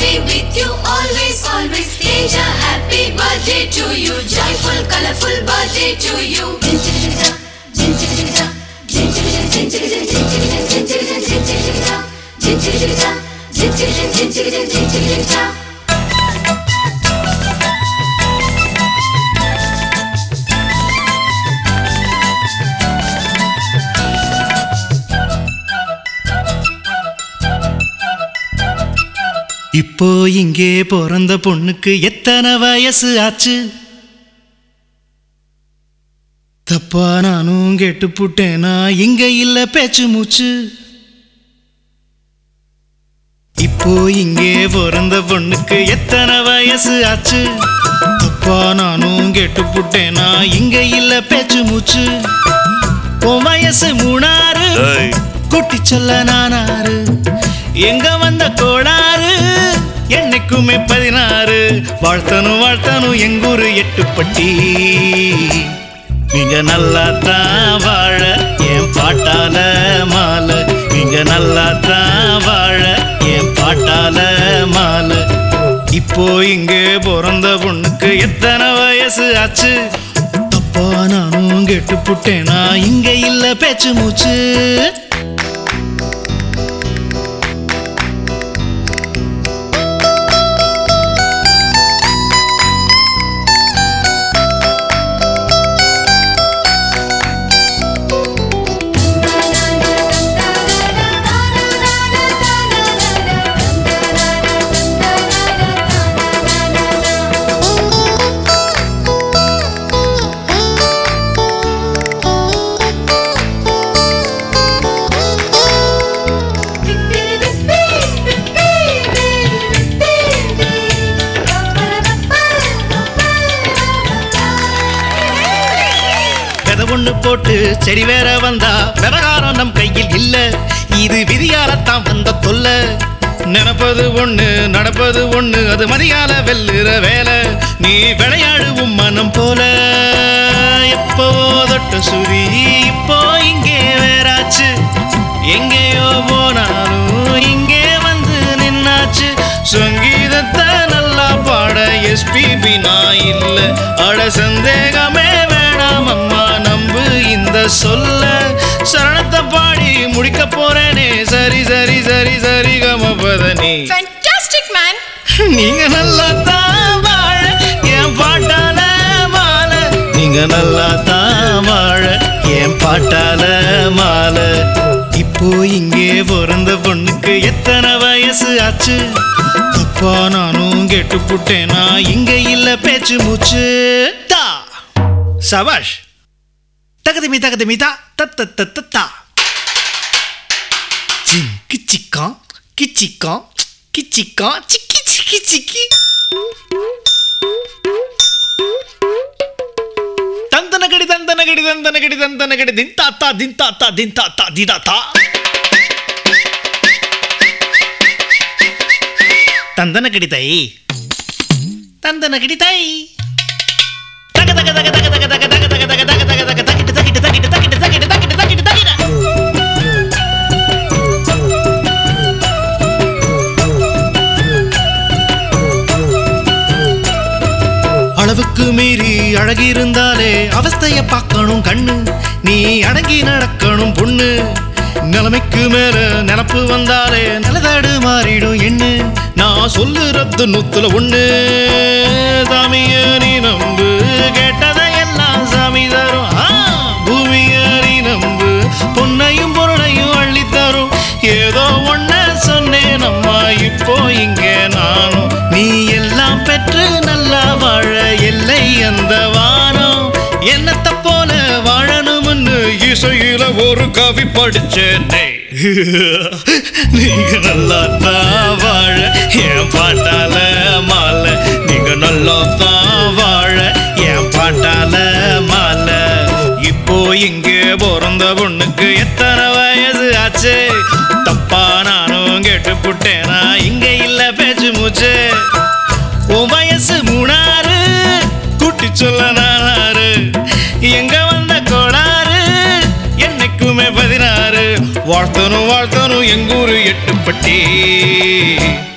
be with you always, always. Teja, happy birthday to you. Joyful, colorful birthday to you. இப்போ இங்கே பிறந்த பொண்ணுக்கு எத்தனை வயசு ஆச்சு தப்பா நானும் கேட்டு புட்டேனா இங்க இல்ல பேச்சு மூச்சு இப்போ இங்கே பிறந்த பொண்ணுக்கு எத்தனை வயசு ஆச்சு தப்பா நானும் கேட்டு புட்டேனா இங்க இல்ல பேச்சு மூச்சு உன் வயசு மூணாறு ஏய். குட்டி சொல்ல நானாரு எங்க வந்த கோளாறு என்னைக்குமே பதினாறு வாழ்த்தனும் வாழ்த்தனும் எங்கூரு எட்டுப்பட்டி நீங்க நல்லா தான் வாழ என் பாட்டால மாலை நீங்க நல்லா தான் வாழ என் பாட்டால மாலை இப்போ இங்கே பிறந்த பொண்ணுக்கு எத்தனை வயசு ஆச்சு தப்பா நானும் கெட்டு புட்டேனா இங்க இல்ல பேச்சு மூச்சு விதை ஒண்ணு போட்டு செடி வேற வந்தா விவகாரம் நம் கையில் இல்ல இது விதியாலத்தான் வந்த தொல்ல நினைப்பது ஒண்ணு நடப்பது ஒண்ணு அது மதியால வெல்லுற வேலை நீ விளையாடுவும் மனம் போல எப்போ தொட்ட சுரி இப்போ இங்கே வேறாச்சு எங்கேயோ போனாலும் இங்கே வந்து நின்னாச்சு சங்கீதத்தை நல்லா பாட எஸ்பிபி நான் இல்ல அட சந்தேகமே வேணாம் அம்மா நம்பு இந்த சொல்ல சரணத்தை பாடி முடிக்க போறேனே சரி சரி சரி சரி கமபதனி Fantastic, man! நீங்க நல்லா தான் வாழ என் பாட்டால மாலை நீங்க நல்லா தான் வாழ என் பாட்டால மாலை இப்போ இங்கே பிறந்த பொண்ணுக்கு எத்தனை வயசு ஆச்சு அப்பா நானும் கேட்டு புட்டேனா இங்க இல்ல பேச்சு மூச்சு தா சபாஷ் தகதிமி தகதிமி தா தத்த தத்த தா ஜிம் கிச்சிக்கான் கிச்சிக்கான் கிச்சிக்கான் சிக்கி சிக்கி சிக்கி தந்தனகடி தந்தனகடி தந்தனகடி தந்தனகடி தின் தாத்தா தின் தாத்தா தின் தாத்தா திதாத்தா தந்தனகடி தை தந்தனகடி தை தக தக தக தக தக தக தக தக தக தக தக தக தகிட்டு தகிட்டு தகிட்டு தகிட்டு தகிட்டு தகிட்டு தகிட்டு தகிட்டு அளவுக்கு மீறி அழகிருந்தாலே அவஸ்தைய பார்க்கணும் கண்ணு நீ அடங்கி நடக்கணும் பொண்ணு நிலைமைக்கு மேல நினப்பு வந்தாலே நிலதாடு மாறிடும் எண்ணு நான் சொல்லுறது நூத்துல ஒண்ணு சாமிய நீ நம்பு கேட்டதையெல்லாம் சாமி தரும் ஆ, பூமிய நீ நம்பு பொன்னையும் பொருளையும் அள்ளி தரும் ஏதோ ஒன்ன சொன்னேன் அம்மா இப்போ இங்கே நானும் நீ எல்லாம் பெற்று நல்லா வாழ எல்லை அந்த வானம் என்னத்த போல வாழணும்னு இசையில ஒரு கவி படிச்சேனே நீங்க நல்லா தான் வாழ என் பாட்டால மாலை நீங்க நல்லா தான் வாழ என் பாட்டால மாலை இப்போ இங்கே பிறந்த பொண்ணுக்கு எத்தனை வயசு ஆச்சு தப்பா நானும் கேட்டு புட்டேனா இங்க இல்ல பேச்சு மூச்சு உன் வயசு மூணாறு கூட்டி சொல்ல நானாரு எங்க வந்த கோளாறு என்னைக்குமே பதினாறு வாழ்த்தனும் வாழ்த்தனும் எங்கூரு எட்டுப்பட்டி